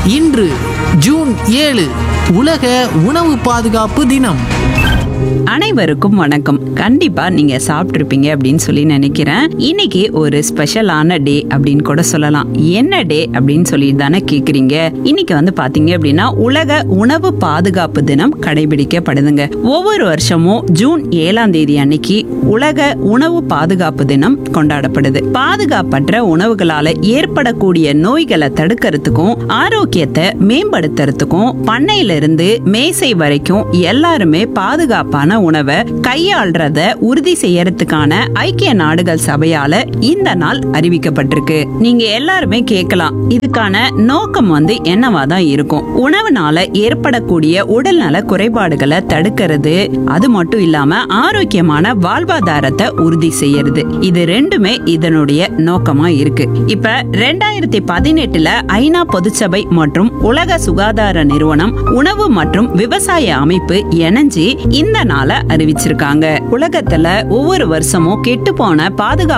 இன்று ஜூன் ஏழு உலக உணவு பாதுகாப்பு தினம் அனைவருக்கும் வணக்கம் கண்டிப்பா நீங்க சாப்பிட்டிருப்பீங்க அப்படின்னு சொல்லி நினைக்கிறேன் இன்னைக்கு ஒரு ஸ்பெஷலான டே அப்படின்னு கூட சொல்லலாம் என்ன டே அப்படின்னு சொல்லி தானே கேக்குறீங்க இன்னைக்கு வந்து பாத்தீங்க அப்படின்னா உலக உணவு பாதுகாப்பு தினம் கடைபிடிக்கப்படுதுங்க ஒவ்வொரு வருஷமும் ஜூன் ஏழாம் தேதி அன்னைக்கு உலக உணவு பாதுகாப்பு தினம் கொண்டாடப்படுது பாதுகாப்பற்ற உணவுகளால ஏற்படக்கூடிய நோய்களை தடுக்கிறதுக்கும் ஆரோக்கியத்தை மேம்படுத்துறதுக்கும் பண்ணையில இருந்து மேசை வரைக்கும் எல்லாருமே பாதுகாப்பான உணவை கையாள்றத உறுதி செய்யறதுக்கான ஐக்கிய நாடுகள் சபையால இந்த நாள் அறிவிக்கப்பட்டிருக்கு நீங்க எல்லாருமே கேட்கலாம் இதுக்கான நோக்கம் வந்து என்னவா தான் இருக்கும் உணவுனால ஏற்படக்கூடிய உடல்நல குறைபாடுகளை தடுக்கிறது அது மட்டும் இல்லாம ஆரோக்கியமான வாழ்வாதாரத்தை உறுதி செய்யறது இது ரெண்டுமே இதனுடைய நோக்கமா இருக்கு இப்ப ரெண்டாயிரத்தி பதினெட்டுல ஐநா பொதுச்சபை மற்றும் உலக சுகாதார நிறுவனம் உணவு மற்றும் விவசாய அமைப்பு இணைஞ்சு இந்த நாளை அறிவிச்சிருக்காங்க உலகத்துல ஒவ்வொரு வருஷமும் கெட்டு போன பாதுகாப்பு